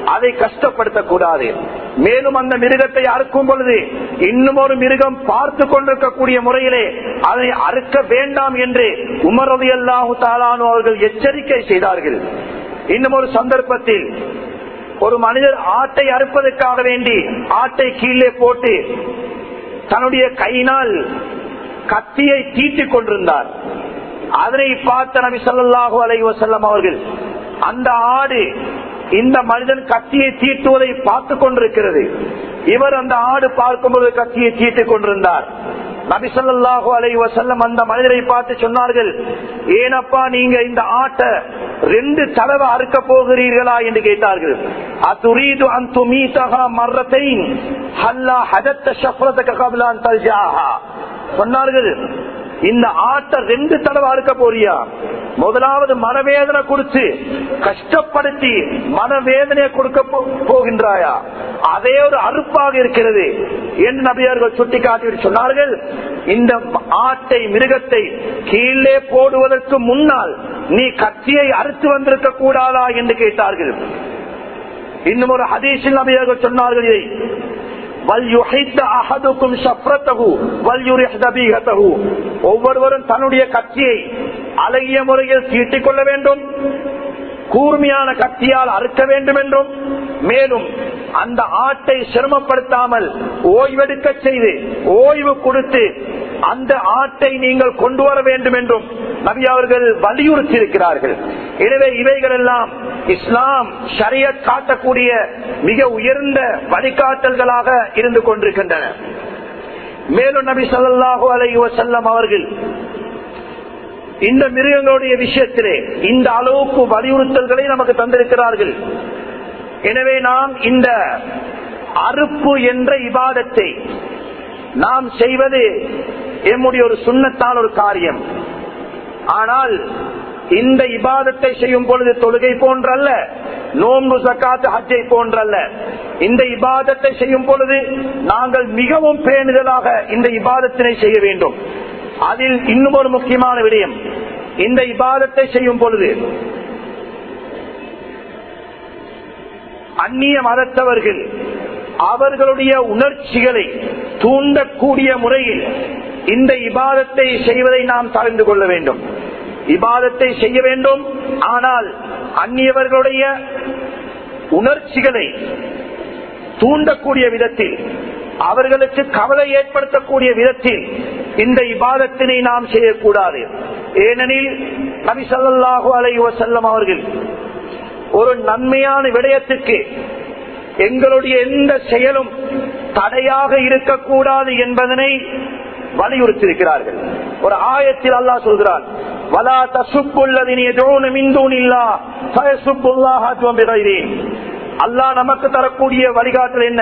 B: அதை கஷ்டப்படுத்தக்கூடாது மேலும் அந்த மிருகத்தை அறுக்கும் பொழுது இன்னும் ஒரு மிருகம் பார்த்து கொண்டிருக்கக்கூடிய முறையிலே அதை அறுக்க வேண்டாம் என்று உமரது அல்லாஹு தாலானு அவர்கள் எச்சரிக்கை செய்தார்கள் இன்னும் ஒரு சந்தர்ப்பத்தில் ஒரு மனிதர் ஆட்டை அறுப்பதற்காக வேண்டி ஆட்டை கீழே போட்டு தன்னுடைய கையினால் கத்தியை தீட்டிக் கொண்டிருந்தார் அதனை பார்த்த நபி சொல்லாஹு அலை வசல்லம் அவர்கள் அந்த ஆடு இந்த மனிதன் கத்தியை தீட்டுவதை பார்த்து கொண்டிருக்கிறது இவர் அந்த ஆடு பார்க்கும்போது கத்தியை தீட்டிக் கொண்டிருந்தார் நபி சொல்லாஹு அலை வசல்லம் அந்த மனிதரை பார்த்து சொன்னார்கள் ஏனப்பா நீங்க இந்த ஆட்டை ரெண்டு தடவை அறுக்க போகிறீர்களா என்று கேட்டார்கள் அத்துரீது அந்த மீதகா மர்றத்தை ஹல்லா ஹதத்த ஷப்ரத்துக்கு கபிலான் தல்ஜாஹா சொன்னார்கள் இந்த ஆட்டை ரெண்டு தடவை அறுக்க போறியா முதலாவது மனவேதனை கொடுத்து கஷ்டப்படுத்தி மனவேதனையை கொடுக்க போகின்றாயா அதே ஒரு அறுப்பாக இருக்கிறது என்று நபியார்கள் சுட்டிக்காட்டி சொன்னார்கள் இந்த ஆட்டை மிருகத்தை கீழே போடுவதற்கு முன்னால் நீ கத்தியை அறுத்து வந்திருக்க கூடாதா என்று கேட்டார்கள் இன்னும் ஒரு ஹதீஷில் நபியார்கள் சொன்னார்கள் இதை ஒவ்வொருவரும் தன்னுடைய கட்சியை அழகிய முறையில் தீட்டிக் கொள்ள வேண்டும் கூர்மையான கத்தியால் அறுக்க வேண்டும் என்றும் மேலும் அந்த ஆட்டை சிரமப்படுத்தாமல் ஓய்வெடுக்க செய்து ஓய்வு கொடுத்து அந்த ஆட்டை நீங்கள் கொண்டு வர வேண்டும் என்றும் நபி அவர்கள் வலியுறுத்தி இருக்கிறார்கள் எனவே இவைகள் எல்லாம் இஸ்லாம் ஷரிய காட்டக்கூடிய மிக உயர்ந்த வழிகாட்டல்களாக இருந்து கொண்டிருக்கின்றன மேலும் நபி சொல்லாஹு அலை வசல்லம் அவர்கள் இந்த மிருகங்களுடைய விஷயத்திலே இந்த அளவுக்கு வலியுறுத்தல்களை நமக்கு தந்திருக்கிறார்கள் எனவே நாம் இந்த அறுப்பு என்ற இபாதத்தை நாம் செய்வது எம்முடைய ஒரு சுண்ணத்தால் ஒரு காரியம் ஆனால் இந்த இபாதத்தை செய்யும் பொழுது தொழுகை போன்றல்ல நோன்பு சக்காத்து ஹஜ்ஜை போன்றல்ல இந்த இபாதத்தை செய்யும் பொழுது நாங்கள் மிகவும் பேணுதலாக இந்த இபாதத்தினை செய்ய வேண்டும் அதில் இன்னும் ஒரு முக்கியமான விடயம் இந்த இபாதத்தை செய்யும் பொழுது அந்நிய மதத்தவர்கள் அவர்களுடைய உணர்ச்சிகளை தூண்டக்கூடிய முறையில் இந்த இபாதத்தை செய்வதை நாம் தஅறிந்து கொள்ள வேண்டும் இபாதத்தை செய்ய வேண்டும் ஆனால் அந்நியவர்களுடைய உணர்ச்சிகளை தூண்டக்கூடிய விதத்தில் அவர்களுக்கு கவலை ஏற்படுத்தக்கூடிய விதத்தில் இந்த இபாதத்தினை நாம் செய்யக்கூடாது ஏனெனில் நபி ஸல்லல்லாஹு அலைஹி வஸல்லம் அவர்கள் ஒரு நன்மையான விடயத்துக்கு எங்களுடைய எந்த செயலும் தடையாக இருக்கக்கூடாது என்பதனை வலியுறுத்தியிருக்கிறார்கள் ஒரு ஆயத்தில் அல்லாஹ் சொல்கிறார் வலா தசுப்புள்ளதின் எதோனு மிந்தூனில்லா பயசுப்புல்லாஹ் அல்லாஹ் நமக்கு தரக்கூடிய வழிகாட்டல் என்ன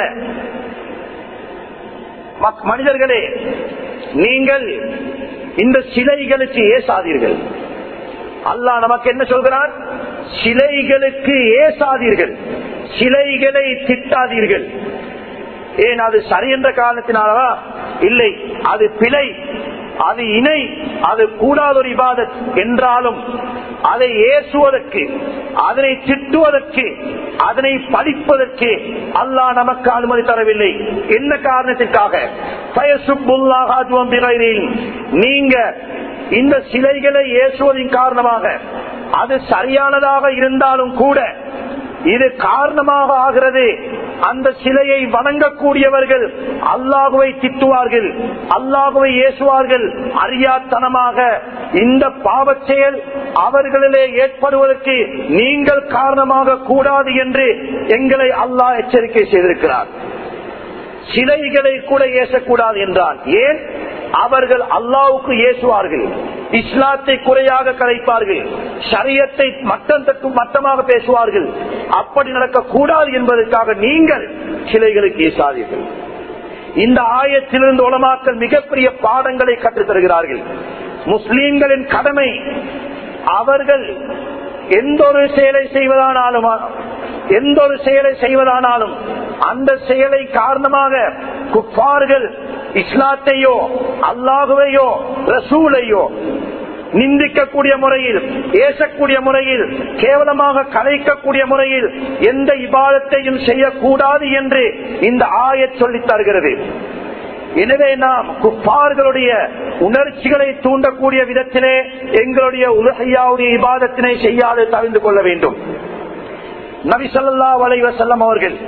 B: மக்- மனிதர்களே நீங்கள் இந்த சிலைகளுக்கு ஏசாதீர்கள் அல்லாஹ் நமக்கு என்ன சொல்கிறார் சிலைகளுக்கு ஏசாதீர்கள் சிலைகளை திட்டாதீர்கள் ஏன் அது சரி என்ற காரணத்தினாலவா இல்லை அது பிழை அது இணை அது கூடாத ஒரு இபாதத் என்றாலும் அதை ஏசுவதற்கு அதனை திட்டுவதற்கு அதனை படிப்பதற்கு அல்லாஹ் நமக்கு அனுமதி தரவில்லை என்ன காரணத்திற்காக பயசுப்புல்லாஹாதுவம் பிறரில் நீங்க இந்த சிலைகளை ஏசுவதின் காரணமாக அது சரியானதாக இருந்தாலும் கூட இது காரணமாக ஆகிறது அந்த சிலையை வணங்கக்கூடியவர்கள் அல்லாஹுவை திட்டுவார்கள் அல்லாஹுவை ஏசுவார்கள் அறியாத்தனமாக இந்த பாவச் செயல் அவர்களிலே ஏற்படுவதற்கு நீங்கள் காரணமாக கூடாது என்று எங்களை அல்லாஹ் எச்சரிக்கை செய்திருக்கிறார் சிலைகளை கூட ஏசக்கூடாது என்றான் ஏன் அவர்கள் அல்லாவுக்கு ஏசுவார்கள் இஸ்லாத்தை குறையாக கலைப்பார்கள் சரியத்தை மட்டம் தட்டு மட்டமாக பேசுவார்கள் அப்படி நடக்கக்கூடாது என்பதற்காக நீங்கள் சிலைகளுக்கு ஏசாதீர்கள் இந்த ஆயத்திலிருந்து உலமாக்கள் மிகப்பெரிய பாடங்களை கற்றுத் தருகிறார்கள் முஸ்லீம்களின் கடமை அவர்கள் எந்த ஒரு செயலை செய்வதானாலும் எந்த ஒரு செயலை செய்வதானாலும் அந்த செயலை காரணமாக குப்பார்கள் இஸ்லாத்தையோ அல்லாஹுவையோ ரசூலையோ நிந்திக்கக்கூடிய முறையில் ஏசக்கூடிய முறையில் கேவலமாக கலைக்கக்கூடிய முறையில் எந்த இபாதத்தையும் செய்யக்கூடாது என்று இந்த ஆயத் சொல்லித் தருகிறது எனவே நாம் குப்பார்களுடைய உணர்ச்சிகளை தூண்டக்கூடிய விதத்திலே எங்களுடைய உலகையாவுடைய இபாதத்தினை செய்யாது தவிர்த்து கொள்ள வேண்டும் நபி சொல்லா வலைவசல்லம் அவர்கள்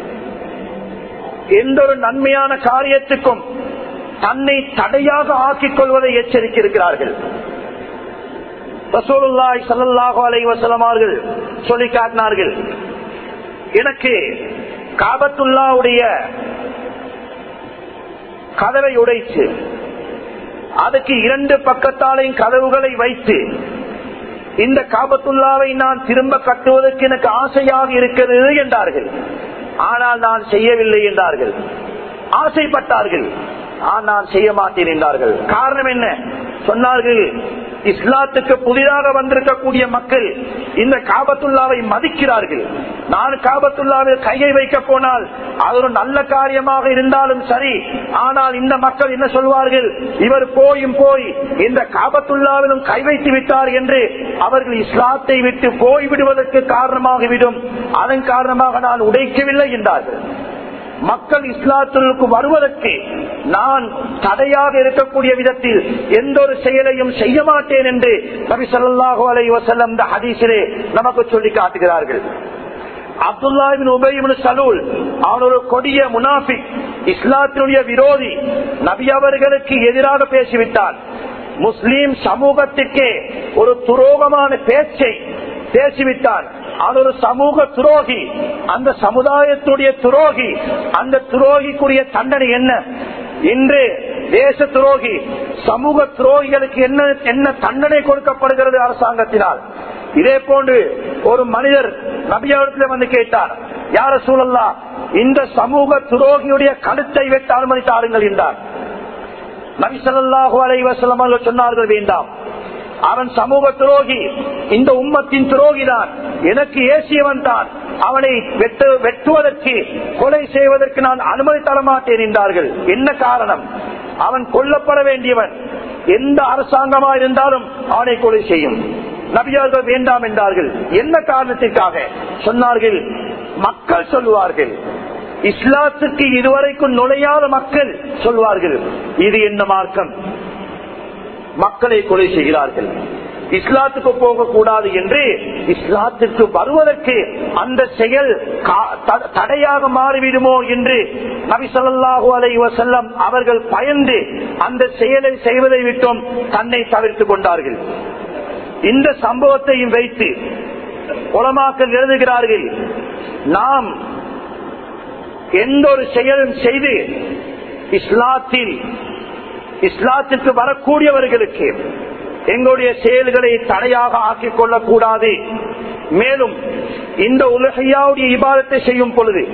B: எந்த ஒரு நன்மையான காரியத்துக்கும் தன்னை தடையாக ஆக்கிக் கொள்வதை எச்சரிக்கிறார்கள் ரசூலுல்லாய் சல்லாஹு அலைவசல்லம் அவர்கள் சொல்லி காட்டினார்கள் எனக்கு காபத்துல்லாவுடைய கதவை உடைத்து அதுக்கு இரண்டு பக்கத்தாலையும் கதவுகளை வைத்து இந்த காபத்துல்லாவை நான் திரும்ப கட்டுவதற்கு எனக்கு ஆசையாக இருக்கிறது என்றார்கள் ஆனால் நான் செய்யவில்லை என்றார்கள் ஆசைப்பட்டார்கள் ஆனால் செய்ய மாட்டேன் என்றார்கள் காரணம் என்ன சொன்னார்கள் இஸ்லாத்துக்கு புதிதாக வந்திருக்கக்கூடிய மக்கள் இந்த காபத்துல்லாவை மதிக்கிறார்கள் நான் காபத்துல்லாவில் கையை வைக்க போனால் அது ஒரு நல்ல காரியமாக இருந்தாலும் சரி ஆனால் இந்த மக்கள் என்ன சொல்வார்கள் இவர் போயும் போய் இந்த காபத்துல்லாவிலும் கை வைத்து விட்டார் என்று அவர்கள் இஸ்லாத்தை விட்டு போய்விடுவதற்கு காரணமாகிவிடும் அதன் காரணமாக நான் உடைக்கவில்லை என்றார்கள் மக்கள் இஸ்லாத்திற்கு வருவதற்கு நான் தடையாக இருக்கக்கூடிய விதத்தில் எந்த ஒரு செயலையும் செய்ய மாட்டேன் என்று நபி சொல்லாஹு அலை வசல்லம் இந்த ஹதீசிலே நமக்கு சொல்லி காட்டுகிறார்கள் அப்துல்லாவின் உபயிபின் சலூல் அவன் ஒரு கொடிய முனாஃபிக் இஸ்லாத்தினுடைய விரோதி நபி அவர்களுக்கு எதிராக பேசிவிட்டான் முஸ்லீம் சமூகத்திற்கே ஒரு துரோகமான பேச்சை பேசிவிட்டான் அது ஒரு சமூக துரோகி அந்த சமுதாயத்துடைய துரோகி அந்த துரோகிக்குரிய தண்டனை என்ன இன்று தேச துரோகி சமூக துரோகிகளுக்கு என்ன என்ன தண்டனை கொடுக்கப்படுகிறது அரசாங்கத்தினால் இதே போன்று ஒரு மனிதர் நபியாவிடத்தில் வந்து கேட்டார் யார சூழல்லா இந்த சமூக துரோகியுடைய கழுத்தை வெட்ட அனுமதி தாருங்கள் என்றார் நபி சொல்லாஹு அலைவசலம் அவர்கள் சொன்னார்கள் வேண்டாம் அவன் சமூக துரோகி இந்த உம்மத்தின் துரோகிதான் எனக்கு ஏசியவன் தான் அவனை வெட்டு வெட்டுவதற்கு கொலை செய்வதற்கு நான் அனுமதி தர மாட்டேன் என்றார்கள் என்ன காரணம் அவன் கொல்லப்பட வேண்டியவன் எந்த அரசாங்கமா இருந்தாலும் அவனை கொலை செய்யும் நபியார்கள் வேண்டாம் என்றார்கள் என்ன காரணத்திற்காக சொன்னார்கள் மக்கள் சொல்லுவார்கள் இஸ்லாத்துக்கு இதுவரைக்கும் நுழையாத மக்கள் சொல்வார்கள் இது என்ன மார்க்கம் மக்களை கொலை செய்கிறார்கள் இஸ்லாத்துக்கு போகக்கூடாது என்று இஸ்லாத்திற்கு வருவதற்கு அந்த செயல் தடையாக மாறிவிடுமோ என்று நபி சொல்லாஹு அலை வசல்லம் அவர்கள் பயந்து அந்த செயலை செய்வதை விட்டும் தன்னை தவிர்த்து கொண்டார்கள் இந்த சம்பவத்தையும் வைத்து உலமாக்கள் எழுதுகிறார்கள் நாம் எந்த ஒரு செயலும் செய்து இஸ்லாத்தில் இஸ்லாத்திற்கு வரக்கூடியவர்களுக்கு எங்களுடைய செயல்களை தடையாக ஆக்கிக் கொள்ளக்கூடாது மேலும் இந்த உலகையாவுடைய இபாதத்தை செய்யும் பொழுது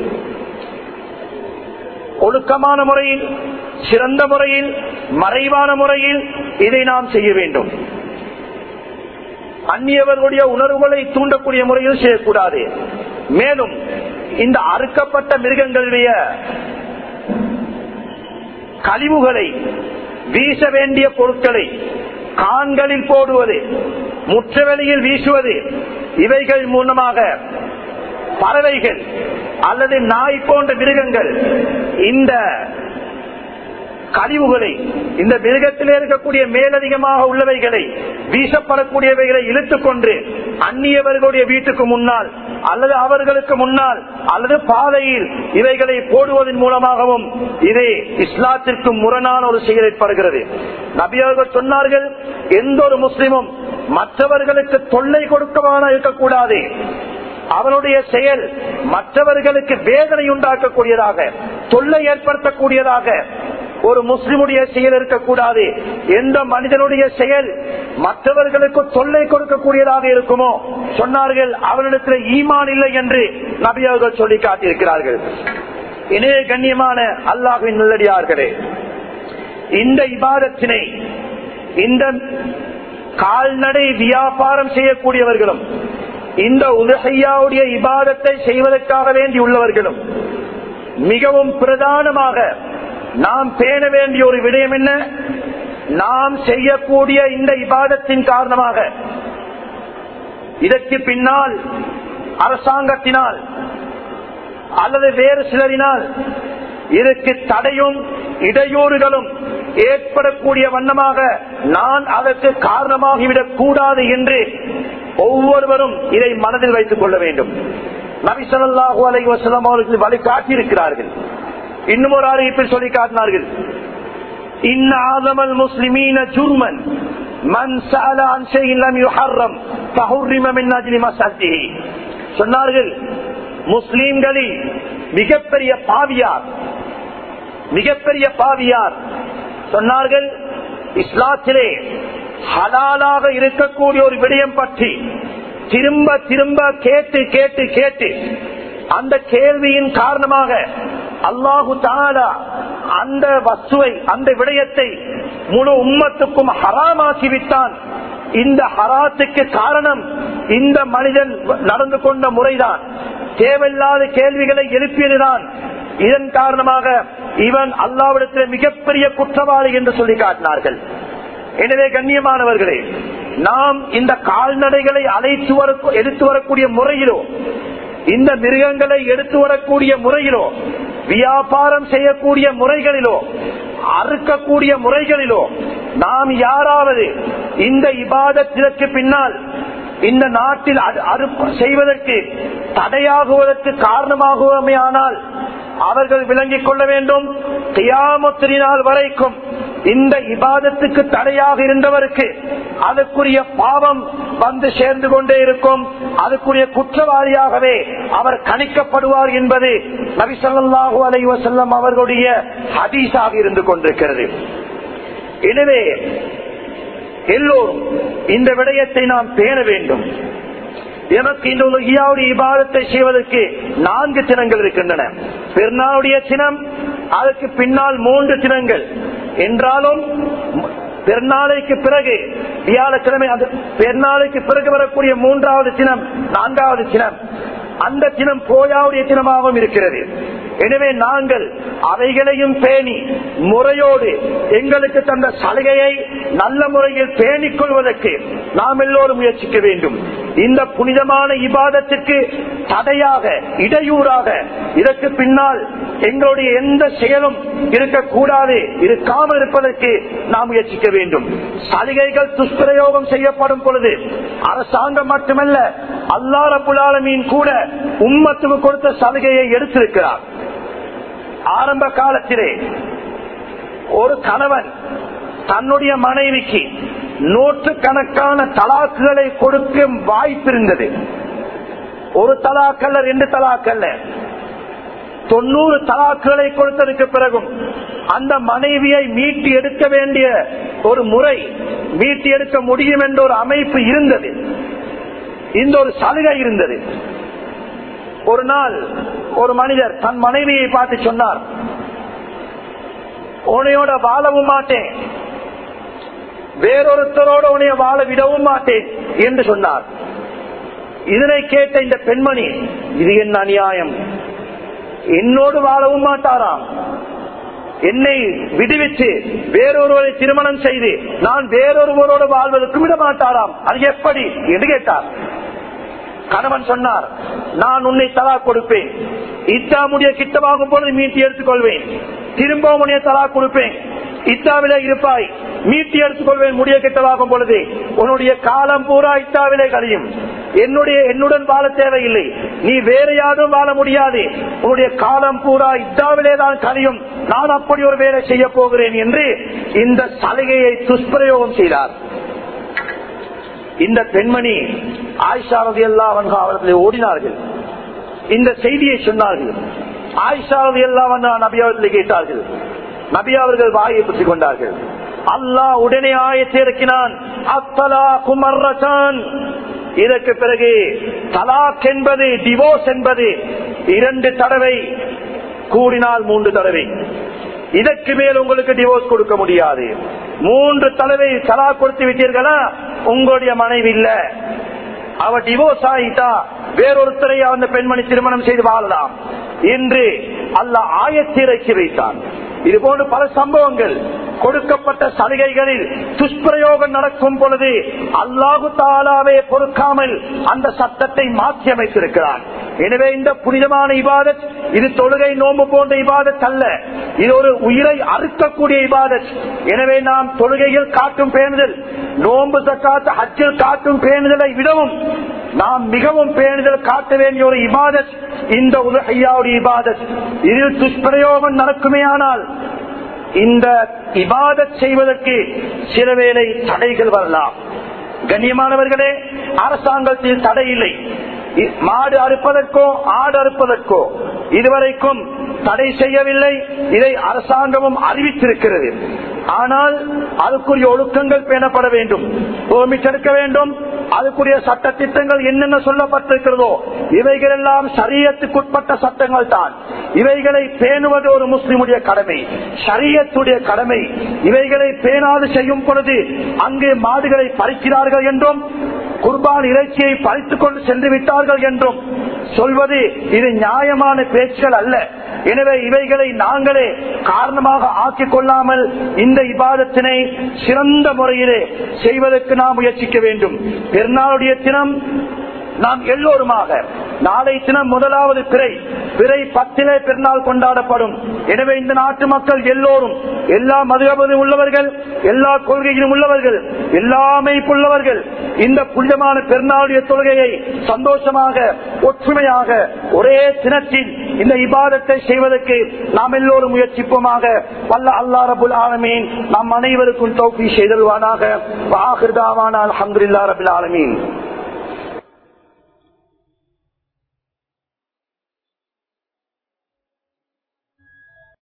B: ஒழுக்கமான முறையில் சிறந்த முறையில் மறைவான முறையில் இதை நாம் செய்ய வேண்டும் அந்நியவர்களுடைய உணர்வுகளை தூண்டக்கூடிய முறையில் செய்யக்கூடாது மேலும் இந்த அறுக்கப்பட்ட மிருகங்களுடைய கழிவுகளை வீச வேண்டிய பொருட்களை கான்களில் போடுவது முற்றவெளியில் வீசுவது இவைகள் மூலமாக பறவைகள் அல்லது நாய் போன்ற மிருகங்கள் இந்த கழிவுகளை இந்த மிருகத்திலே இருக்கக்கூடிய மேலதிகமாக உள்ளவைகளை வீசப்படக்கூடியவைகளை இழுத்துக் கொண்டு அந்நியவர்களுடைய வீட்டுக்கு முன்னால் அல்லது அவர்களுக்கு முன்னால் அல்லது பாதையில் இவைகளை போடுவதன் மூலமாகவும் இது இஸ்லாத்திற்கு முரணான ஒரு செயல் ஏற்படுகிறது நபியவர்கள் சொன்னார்கள் எந்த ஒரு முஸ்லிமும் மற்றவர்களுக்கு தொல்லை கொடுக்கமான இருக்கக்கூடாது அவனுடைய செயல் மற்றவர்களுக்கு வேதனை உண்டாக்கக்கூடியதாக தொல்லை ஏற்படுத்தக்கூடியதாக ஒரு முஸ்லிமுடைய செயல் இருக்கக்கூடாது எந்த மனிதனுடைய செயல் மற்றவர்களுக்கு தொல்லை கொடுக்கக்கூடியதாக இருக்குமோ சொன்னார்கள் அவனிடத்தில் ஈமான் இல்லை என்று நபியவர்கள் சொல்லி காட்டியிருக்கிறார்கள் இணைய கண்ணியமான அல்லாஹின் நல்லடியார்களே இந்த இபாதத்தினை இந்த கால்நடை வியாபாரம் செய்யக்கூடியவர்களும் இந்த உலகையாவுடைய இபாதத்தை செய்வதற்காக வேண்டி உள்ளவர்களும் மிகவும் பிரதானமாக நாம் பேண வேண்டிய ஒரு விடயம் என்ன நாம் செய்யக்கூடிய இந்த இபாதத்தின் காரணமாக இதற்கு பின்னால் அரசாங்கத்தினால் அல்லது வேறு சிலரினால் இதற்கு தடையும் இடையூறுகளும் ஏற்படக்கூடிய வண்ணமாக நான் அதற்கு காரணமாகிவிடக் கூடாது என்று ஒவ்வொருவரும் இதை மனதில் வைத்துக் கொள்ள வேண்டும் நபிசல்லாஹு அலை வசலம் அவர்கள் வழிகாட்டியிருக்கிறார்கள் இன்னும் ஒரு அறிவிப்பில் சொல்லி காட்டினார்கள் إن أعظم المسلمين جرما من سأل عن شيء لم يحرم فحرم من أجل مسألته சொன்னார்கள் முஸ்லீம்களில் மிகப்பெரிய பாவியார் மிகப்பெரிய பாவியார் சொன்னார்கள் இஸ்லாத்திலே ஹலாலாக இருக்கக்கூடிய ஒரு விடயம் பற்றி திரும்ப திரும்ப கேட்டு கேட்டு கேட்டு அந்த கேள்வியின் காரணமாக அல்லாஹு தாலா அந்த வஸ்துவை அந்த விடயத்தை முழு உம்மத்துக்கும் ஹராமாக்கி விட்டான் இந்த ஹராத்துக்கு காரணம் இந்த மனிதன் நடந்து கொண்ட முறைதான் தேவையில்லாத கேள்விகளை எழுப்பியதுதான் இதன் காரணமாக இவன் அல்லாவிடத்தில் மிகப்பெரிய குற்றவாளி என்று சொல்லி காட்டினார்கள் எனவே கண்ணியமானவர்களே நாம் இந்த கால்நடைகளை அழைத்து வர எடுத்து வரக்கூடிய முறையிலோ இந்த மிருகங்களை எடுத்து வரக்கூடிய முறையிலோ வியாபாரம் செய்யக்கூடிய முறைகளிலோ அறுக்கக்கூடிய முறைகளிலோ நாம் யாராவது இந்த இபாதத்திற்கு பின்னால் இந்த நாட்டில் செய்வதற்கு தடையாகுவதற்கு காரணமாகுவமே ஆனால் அவர்கள் விளங்கிக் கொள்ள வேண்டும் தியாமத்தினால் வரைக்கும் இந்த இபாதத்துக்கு தடையாக இருந்தவருக்கு அதற்குரிய பாவம் வந்து சேர்ந்து கொண்டே இருக்கும் அதுக்குரிய குற்றவாளியாகவே அவர் கணிக்கப்படுவார் என்பது நபிசல்லாஹூ அலைவசல்லம் அவர்களுடைய ஹதீஸாக இருந்து கொண்டிருக்கிறது எனவே எல்லோரும் இந்த விடயத்தை நாம் பேண வேண்டும் எனக்கு இந்த உலகியாவுடைய இபாதத்தை செய்வதற்கு நான்கு தினங்கள் இருக்கின்றன பெருநாளுடைய தினம் அதற்கு பின்னால் மூன்று தினங்கள் என்றாலும் பெருநாளைக்கு பிறகு வியாழக்கிழமை அந்த பெருநாளைக்கு பிறகு வரக்கூடிய மூன்றாவது தினம் நான்காவது தினம் அந்த தினம் போயாவுடைய தினமாகவும் இருக்கிறது எனவே நாங்கள் அவைகளையும் பேணி முறையோடு எங்களுக்கு தந்த சலுகையை நல்ல முறையில் பேணிக் கொள்வதற்கு நாம் எல்லோரும் முயற்சிக்க வேண்டும் இந்த புனிதமான இபாதத்திற்கு தடையாக இடையூறாக இதற்கு பின்னால் எங்களுடைய எந்த செயலும் இருக்கக்கூடாது இருக்காமல் இருப்பதற்கு நாம் முயற்சிக்க வேண்டும் சலுகைகள் துஷ்பிரயோகம் செய்யப்படும் பொழுது அரசாங்கம் மட்டுமல்ல அல்லா ரபுல்லாலமீன் கூட உம்மத்துக்கு கொடுத்த சலுகையை எடுத்திருக்கிறார் ஆரம்ப காலத்திலே ஒரு கணவன் தன்னுடைய மனைவிக்கு நூற்று கணக்கான தலாக்குகளை கொடுக்கும் வாய்ப்பு இருந்தது ஒரு தலாக்கல்ல ரெண்டு தலாக்கல்ல தொண்ணூறு தலாக்குகளை கொடுத்ததுக்கு பிறகும் அந்த மனைவியை மீட்டி எடுக்க வேண்டிய ஒரு முறை மீட்டி எடுக்க முடியும் என்ற ஒரு அமைப்பு இருந்தது இந்த ஒரு சலுகை இருந்தது ஒரு நாள் ஒரு மனிதர் தன் மனைவியை பார்த்து சொன்னார் உனையோட வாழவும் மாட்டேன் வேறொருத்தரோட உனைய வாழ விடவும் மாட்டேன் என்று சொன்னார் இதனை கேட்ட இந்த பெண்மணி இது என்ன அநியாயம் என்னோடு வாழவும் மாட்டாராம் என்னை விடுவித்து வேறொருவரை திருமணம் செய்து நான் வேறொருவரோடு வாழ்வதற்கும் விட மாட்டாராம் அது எப்படி என்று கேட்டார் கணவன் சொன்னார் நான் உன்னை தலா கொடுப்பேன் இத்தாமுடைய கிட்டமாகும் பொழுது மீட்டி எடுத்துக்கொள்வேன் திரும்பவும் உன்னை தலா கொடுப்பேன் இத்தாவிலே இருப்பாய் மீட்டி எடுத்துக்கொள்வேன் முடிய கிட்டமாகும் பொழுது உன்னுடைய காலம் பூரா இத்தாவிலே கழியும் என்னுடைய என்னுடன் வாழ தேவையில்லை நீ வேற யாரும் வாழ முடியாது உன்னுடைய காலம் பூரா இத்தாவிலே தான் கழியும் நான் அப்படி ஒரு வேலை செய்ய போகிறேன் என்று இந்த சலுகையை துஷ்பிரயோகம் செய்தார் இந்த பெண்மணி ஆயிஷா ரதி அல்லா அவர்களை ஓடினார்கள் இந்த செய்தியை சொன்னார்கள் ஆயிஷா ரதி அல்லா நபி அவர்களை கேட்டார்கள் நபி அவர்கள் வாயை பற்றிக் கொண்டார்கள் அல்லாஹ் உடனே ஆயத்தை இறக்கினான் அத்தலா குமர்ரசான் இதற்கு பிறகு தலாக் என்பது டிவோர்ஸ் என்பது இரண்டு தடவை கூடினால் மூன்று தடவை இதற்கு மேல் உங்களுக்கு டிவோர்ஸ் கொடுக்க முடியாது மூன்று தடவை தலா கொடுத்து விட்டீர்களா உங்களுடைய மனைவி இல்ல அவ டிவோர்ஸ் ஆகிட்டா வேறொருத்தரை அந்த பெண்மணி திருமணம் செய்து வாழலாம் என்று அல்ல ஆயத்திறக்கி வைத்தான் இது போன்ற பல சம்பவங்கள் கொடுக்கப்பட்ட சலுகைகளில் துஷ்பிரயோகம் நடக்கும் பொழுது அல்லாஹு தாலாவே பொறுக்காமல் அந்த சட்டத்தை மாற்றி அமைத்திருக்கிறார் எனவே இந்த புனிதமான இபாதத் இது தொழுகை நோம்பு போன்ற இபாதத் அல்ல இது ஒரு உயிரை அறுக்கக்கூடிய இபாதத் எனவே நாம் தொழுகையில் காட்டும் பேணுதல் நோம்பு சக்காத்து ஹஜ்ஜில் காட்டும் பேணுதலை விடவும் நாம் மிகவும் பேணுதல் காட்ட வேண்டிய ஒரு இபாதத் இந்த உலகையாவுடைய இபாதத் இதில் துஷ்பிரயோகம் நடக்குமேயானால் இந்த இபாதத் செய்வதற்கு சில வேளை தடைகள் வரலாம் கண்ணியமானவர்களே அரசாங்கத்தில் தடை இல்லை இ- மாடு அறுப்பதற்கோ ஆடு அறுப்பதற்கோ இதுவரைக்கும் தடை செய்யவில்லை இதை அரசாங்கமும் அறிவித்திருக்கிறது ஆனால் அதுக்குரிய ஒழுக்கங்கள் பேணப்பட வேண்டும் பெர்மிட் எடுக்க வேண்டும் அதுக்குரிய சட்ட திட்டங்கள் என்னென்ன சொல்லப்பட்டிருக்கிறதோ இவைகள் எல்லாம் சரியத்துக்குட்பட்ட சட்டங்கள் தான் இவைகளை பேணுவது ஒரு முஸ்லிமுடைய கடமை சரியத்துடைய கடமை இவைகளை பேணாது செய்யும் பொழுது அங்கே மாடுகளை பறிக்கிறார்கள் என்றும் குர்பான் இறைச்சியை பறித்துக் கொண்டு சென்று விட்டார்கள் என்றும் சொல்வது இது நியாயமான பேச்சுகள் அல்ல எனவே இவைகளை நாங்களே காரணமாக ஆக்கிக் கொள்ளாமல் இந்த இபாதத்தினை சிறந்த முறையிலே செய்வதற்கு நாம் முயற்சிக்க வேண்டும் பெருநாளுடைய தினம் நாம் எல்லோருமாக நாளை தினம் முதலாவது பிறை பிறை பத்திலே பெருநாள் கொண்டாடப்படும் எனவே இந்த நாட்டு மக்கள் எல்லோரும் எல்லா மதுகபதிலும் உள்ளவர்கள் எல்லா கொள்கையிலும் உள்ளவர்கள் எல்லா அமைப்புள்ளவர்கள் இந்த புனிதமான பெருநாளுடைய தொழுகையை சந்தோஷமாக ஒற்றுமையாக ஒரே தினத்தில் இந்த இபாதத்தை செய்வதற்கு நாம் எல்லோரும் முயற்சிப்போமாக வல்ல அல்லா ரபுல் ஆலமீன் நம் அனைவருக்கும் தௌஃபி செய்தல்வானாக வாகிருதாவான அல்ஹம்துலில்லாஹ் ரபில் ஆலமீன்